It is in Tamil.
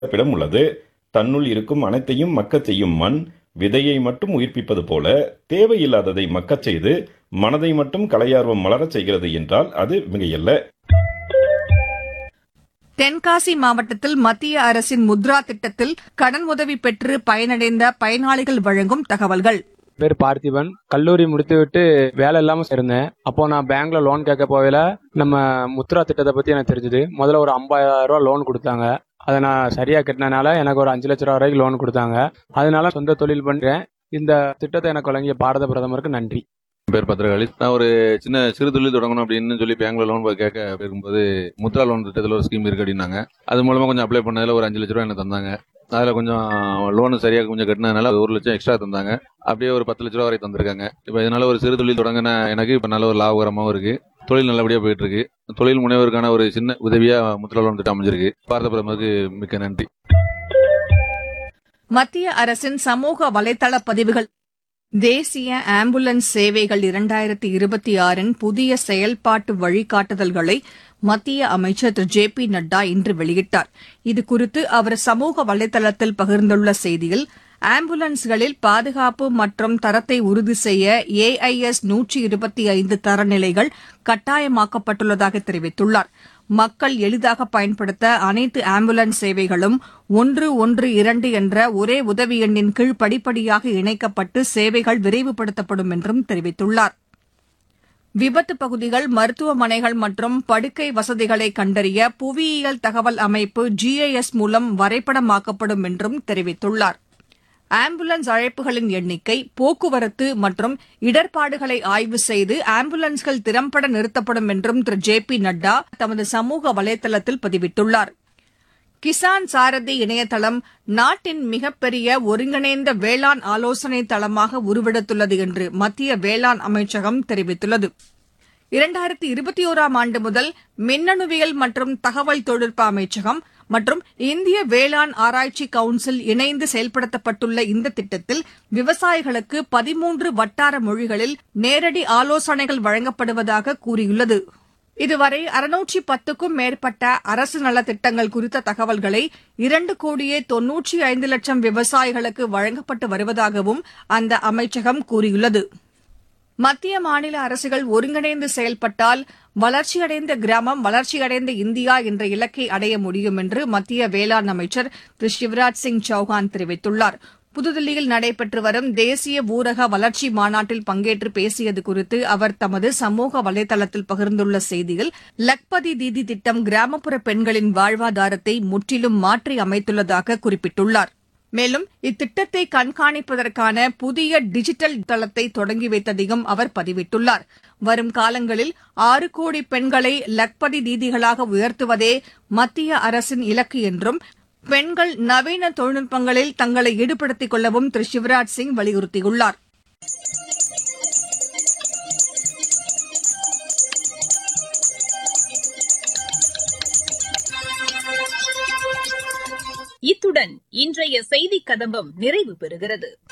பிடம் உள்ளது தன்னுள் இருக்கும் அனைத்தையும் மக்கச் செய்யும் மண் விதையை மட்டும் உயிர்ப்பிப்பது போல தேவையில்லாததை மக்கச் செய்து மனதை மட்டும் கலையார்வம் மலரச் செய்கிறது என்றால் அது மிகையல்ல தென்காசி மாவட்டத்தில் மத்திய அரசின் முத்ரா திட்டத்தில் கடன் உதவி பெற்று பயனடைந்த பயனாளிகள் வழங்கும் தகவல்கள் பேர் பார்த்திபன் கல்லூரி முடித்துவிட்டு வேலை இல்லாம இருந்தேன் அப்போ நான் பேங்க்ல லோன் கேட்க போகல நம்ம முத்ரா திட்டத்தை பத்தி எனக்கு தெரிஞ்சது முதல்ல ஒரு 50000 ரூபா லோன் கொடுத்தாங்க அதை நான் சரியா கட்டினனால எனக்கு ஒரு அஞ்சு லட்ச ரூபா வரைக்கும் லோன் கொடுத்தாங்க அதனால சொந்த தொழில் பண்றேன் இந்த திட்டத்தை எனக்கு வழங்கிய பாரத பிரதமருக்கு நன்றி என் பேர் பத்திரகாளி நான் ஒரு சின்ன சிறு தொழில் தொடங்கணும் அப்படின்னு சொல்லி பேங்க்ல லோன் கேட்க இருக்கும்போது முத்ரா லோன் திட்டத்தில் ஒரு ஸ்கீம் இருக்கு அப்படின்னாங்க அது மூலமா கொஞ்சம் அப்ளை பண்ணதுல ஒரு அஞ்சு லட்ச ரூபா எனக்கு தந்தாங்க அதில் கொஞ்சம் லோனு சரியாக கொஞ்சம் கட்டினதுனால ஒரு லட்சம் எக்ஸ்ட்ரா தந்தாங்க அப்படியே ஒரு பத்து லட்ச ரூபா வரை தந்திருக்காங்க இப்போ இதனால ஒரு சிறு தொழில் தொடங்கின எனக்கு இப்போ நல்ல ஒரு லாபகரமாகவும் இருக்கு தொழில் நல்லபடியாக போயிட்டு இருக்கு தொழில் முனைவோருக்கான ஒரு சின்ன உதவியா முத்ரா லோன் திட்டம் அமைஞ்சிருக்கு பாரத பிரதமருக்கு மிக்க நன்றி மத்திய அரசின் சமூக வலைதள பதிவுகள் தேசிய ஆம்புலன்ஸ் சேவைகள் இரண்டாயிரத்தி இருபத்தி ஆறின் புதிய செயல்பாட்டு வழிகாட்டுதல்களை மத்திய அமைச்சர் திரு ஜே பி நட்டா இன்று வெளியிட்டார் இதுகுறித்து அவர் சமூக வலைதளத்தில் பகிர்ந்துள்ள செய்தியில் ஆம்புலன்ஸ்களில் பாதுகாப்பு மற்றும் தரத்தை உறுதி செய்ய ஏஐஎஸ் நூற்றி இருபத்தி ஐந்து தரநிலைகள் கட்டாயமாக்கப்பட்டுள்ளதாக தெரிவித்துள்ளார் மக்கள் எளிதாக பயன்படுத்த அனைத்து ஆம்புலன்ஸ் சேவைகளும் ஒன்று ஒன்று இரண்டு என்ற ஒரே உதவி எண்ணின் கீழ் படிப்படியாக இணைக்கப்பட்டு சேவைகள் விரைவுபடுத்தப்படும் என்றும் தெரிவித்துள்ளார் விபத்து பகுதிகள் மருத்துவமனைகள் மற்றும் படுக்கை வசதிகளை கண்டறிய புவியியல் தகவல் அமைப்பு ஜிஐஎஸ் மூலம் வரைபடமாக்கப்படும் என்றும் தெரிவித்துள்ளார் ஆம்புலன்ஸ் அழைப்புகளின் எண்ணிக்கை போக்குவரத்து மற்றும் இடர்பாடுகளை ஆய்வு செய்து ஆம்புலன்ஸ்கள் திறம்பட நிறுத்தப்படும் என்றும் திரு ஜே பி நட்டா தமது சமூக வலைதளத்தில் பதிவிட்டுள்ளார் கிசான் சாரதி இணையதளம் நாட்டின் மிகப்பெரிய ஒருங்கிணைந்த வேளாண் ஆலோசனை தளமாக உருவெடுத்துள்ளது என்று மத்திய வேளாண் அமைச்சகம் தெரிவித்துள்ளது இரண்டாயிரத்தி இருபத்தி ஓராம் ஆண்டு முதல் மின்னணுவியல் மற்றும் தகவல் தொழில்நுட்ப அமைச்சகம் மற்றும் இந்திய வேளாண் ஆராய்ச்சி கவுன்சில் இணைந்து செயல்படுத்தப்பட்டுள்ள இந்த திட்டத்தில் விவசாயிகளுக்கு பதிமூன்று வட்டார மொழிகளில் நேரடி ஆலோசனைகள் வழங்கப்படுவதாக கூறியுள்ளது இதுவரை அறுநூற்றி பத்துக்கும் மேற்பட்ட அரசு நலத்திட்டங்கள் குறித்த தகவல்களை இரண்டு கோடியே தொன்னூற்றி ஐந்து லட்சம் விவசாயிகளுக்கு வழங்கப்பட்டு வருவதாகவும் அந்த அமைச்சகம் கூறியுள்ளது மத்திய மாநில அரசுகள் ஒருங்கிணைந்து செயல்பட்டால் வளர்ச்சியடைந்த கிராமம் வளர்ச்சியடைந்த இந்தியா என்ற இலக்கை அடைய முடியும் என்று மத்திய வேளாண் அமைச்சர் திரு சிவராஜ் சிங் சௌஹான் தெரிவித்துள்ளார் புதுதில்லியில் நடைபெற்று வரும் தேசிய ஊரக வளர்ச்சி மாநாட்டில் பங்கேற்று பேசியது குறித்து அவர் தமது சமூக வலைதளத்தில் பகிர்ந்துள்ள செய்தியில் லக்பதி தீதி திட்டம் கிராமப்புற பெண்களின் வாழ்வாதாரத்தை முற்றிலும் மாற்றி அமைத்துள்ளதாக குறிப்பிட்டுள்ளார் மேலும் இத்திட்டத்தை கண்காணிப்பதற்கான புதிய டிஜிட்டல் தளத்தை தொடங்கி வைத்ததையும் அவர் பதிவிட்டுள்ளார் வரும் காலங்களில் ஆறு கோடி பெண்களை லக்பதி தீதிகளாக உயர்த்துவதே மத்திய அரசின் இலக்கு என்றும் பெண்கள் நவீன தொழில்நுட்பங்களில் தங்களை ஈடுபடுத்திக் கொள்ளவும் திரு சிவராஜ் சிங் வலியுறுத்தியுள்ளார் இத்துடன் இன்றைய செய்திக் கதம்பம் நிறைவு பெறுகிறது